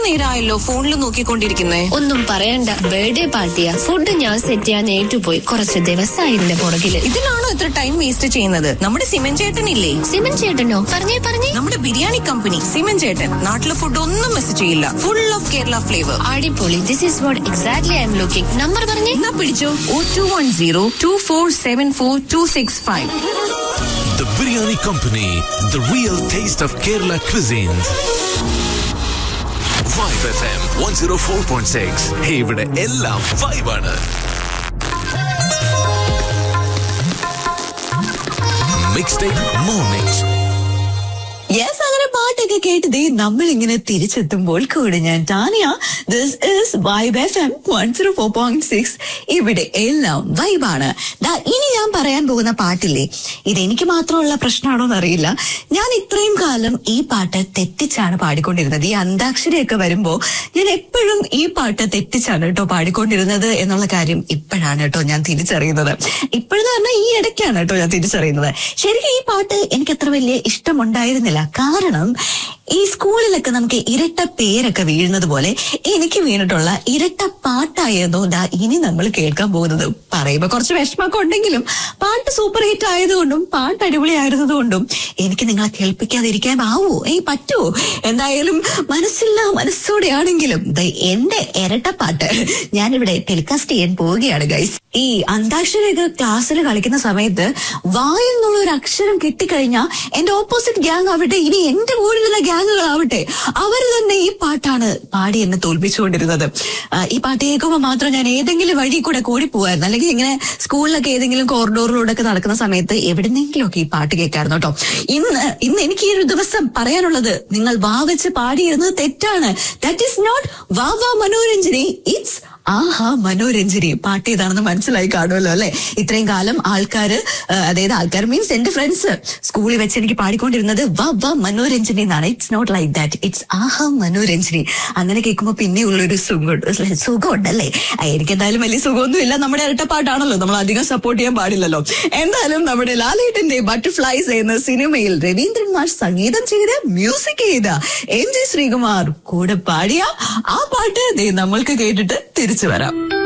നേരമായല്ലോ ഫോണിൽ നോക്കിക്കൊണ്ടിരിക്കുന്നേ ഒന്നും പറയണ്ട ബർത്ത്ഡേ പാർട്ടിയാ ഫുഡ് ഞാൻ സെറ്റ് ചെയ്യാൻ ഏറ്റുപോയി കുറച്ച് ദിവസമായി ഇതിന്റെ പുറകില് ഇതിലാണോ ഇത്ര ടൈം വേസ്റ്റ് ചെയ്യുന്നത് നമ്മുടെ സിമൻ ചേട്ടനില്ലേ സിമൻ ചേട്ടനോ പറഞ്ഞേ പറഞ്ഞേ നമ്മുടെ ബിരിയാണി കമ്പനി സിമൻ ചേട്ടൻ നാട്ടിലെ ഫുഡ് ഒന്നും മിസ് ചെയ്യില്ല ഫുൾ ഓഫ് കേരള ഫ്ലേവർ അടിപൊളി this is what exactly I am looking number പറഞ്ഞേ എന്നാ പിടിച്ചോ oh two one zero two four seven four two six five The Biryani Company, the real taste of Kerala cuisines. Vibe FM 104.6. Hey, ഇവിടെ എല്ലാം vibe ആണ് Mixtape Mornings. Yes അങ്ങനെ പാട്ടൊക്കെ കേട്ട് ദേ നമ്മൾ ഇങ്ങനെ തിരിച്ചെത്തുമ്പോൾ കൂടെ ഞാൻ Tania this is vibe F M one zero four point six ഇവിടെ എല്ലാം വൈബാണ് ദാ ഇനി ഞാൻ പറയാൻ പോകുന്ന പാട്ടില്ലേ ഇതെനിക്ക് മാത്രമുള്ള പ്രശ്നമാണോ എന്നറിയില്ല ഞാൻ ഇത്രയും കാലം ഈ പാട്ട് തെറ്റിച്ചാണ് പാടിക്കൊണ്ടിരുന്നത് ഈ അന്താക്ഷരിയൊക്കെ വരുമ്പോ ഞാൻ എപ്പോഴും ഈ പാട്ട് തെറ്റിച്ചാണ് കേട്ടോ പാടിക്കൊണ്ടിരുന്നത് എന്നുള്ള കാര്യം ഇപ്പോഴാണ് കേട്ടോ ഞാൻ തിരിച്ചറിയുന്നത് ഇപ്പോഴെന്ന് പറഞ്ഞാൽ ഈ ഇടയ്ക്കാണ് കേട്ടോ ഞാൻ തിരിച്ചറിയുന്നത് ശരിക്കും ഈ പാട്ട് എനിക്ക് അത്ര വലിയ ഇഷ്ടമുണ്ടായിരുന്നില്ല കാരണം ഈ സ്കൂളിലൊക്കെ നമുക്ക് ഇരട്ട പേരൊക്കെ വീഴുന്നത് പോലെ എനിക്ക് വീണിട്ടുള്ള ഇരട്ട പാട്ടായതോ ദാ ഇനി നമ്മൾ കേൾക്കാൻ പോകുന്നത് പറയുമ്പോ കുറച്ച് വിഷമൊക്കെ ഉണ്ടെങ്കിലും പാട്ട് സൂപ്പർ ഹിറ്റ് ആയതുകൊണ്ടും പാട്ട് അടിപൊളിയായിരുന്നതുകൊണ്ടും എനിക്ക് നിങ്ങളെ കേൾപ്പിക്കാതിരിക്കാൻ ആവോ ഏയ് പറ്റുമോ എന്തായാലും മനസ്സില്ല മനസ്സോടെയാണെങ്കിലും ദേ എന്റെ ഇരട്ടപ്പാട്ട് ഞാനിവിടെ ടെലികാസ്റ്റ് ചെയ്യാൻ പോവുകയാണ് ഗൈസ് ഈ അന്താക്ഷരിയൊക്കെ ക്ലാസ്സിൽ കളിക്കുന്ന സമയത്ത് വായിൽ നിന്നുള്ള ഒരു അക്ഷരം കിട്ടിക്കഴിഞ്ഞാൽ എന്റെ ഓപ്പോസിറ്റ് ഗ്യാങ് ആവട്ടെ ഇനി എന്റെ കൂടെയുള്ള ഗ്യാങ്ങുകളാവട്ടെ അവർ തന്നെ ഈ പാട്ടാണ് പാടി എന്നെ തോൽപ്പിച്ചുകൊണ്ടിരുന്നത് ആ, ഈ പാട്ട് കേൾക്കുമ്പോൾ മാത്രം ഞാൻ ഏതെങ്കിലും വഴി കൂടെ കൂടി പോവായിരുന്നു അല്ലെങ്കിൽ ഇങ്ങനെ സ്കൂളിലൊക്കെ ഏതെങ്കിലും കോറിഡോറിലൂടെ ഒക്കെ നടക്കുന്ന സമയത്ത് എവിടെന്നെങ്കിലും ഒക്കെ ഈ പാട്ട് കേൾക്കായിരുന്നു കേട്ടോ ഇന്ന് ഇന്ന് എനിക്ക് ഈ ഒരു ദിവസം പറയാനുള്ളത് നിങ്ങൾ വാ വെച്ച് പാടിയിരുന്നത് തെറ്റാണ് ദാറ്റ് ഈസ് നോട്ട് വാ വാ മനോരഞ്ജനി ഇറ്റ്സ് ആഹാ മനോരഞ്ജനി പാട്ട് ഏതാണെന്ന് മനസ്സിലായി കാണുമല്ലോ അല്ലെ ഇത്രയും കാലം ആൾക്കാര് ആ, അതായത് ആൾക്കാർ മീൻസ് എന്റെ ഫ്രണ്ട്സ് സ്കൂളിൽ വെച്ച് എനിക്ക് പാടിക്കൊണ്ടിരുന്നത് വ വ മനോരഞ്ജനി എന്നാണ് it's not like that it's ആഹാ മനോരഞ്ജനി അങ്ങനെ കേൾക്കുമ്പോൾ പിന്നെ ഉള്ളൊരു സുഖം സുഖം ഉണ്ടല്ലേ ആ, എനിക്ക് എന്തായാലും വലിയ സുഖമൊന്നും ഇല്ല നമ്മുടെ ഇരട്ടപ്പാട്ടാണല്ലോ നമ്മൾ അധികം സപ്പോർട്ട് ചെയ്യാൻ പാടില്ലല്ലോ എന്തായാലും നമ്മുടെ ലാലേട്ടന്റെ ബട്ടർഫ്ലൈസ് എന്ന സിനിമയിൽ രവീന്ദ്രൻ മാഷ് സംഗീതം ചെയ്ത് മ്യൂസിക് ചെയ്ത എം ജി ശ്രീകുമാർ കൂടെ പാടിയ ആ പാട്ട് ദേ നമ്മൾക്ക് കേട്ടിട്ട് തിരിച്ചു വരാം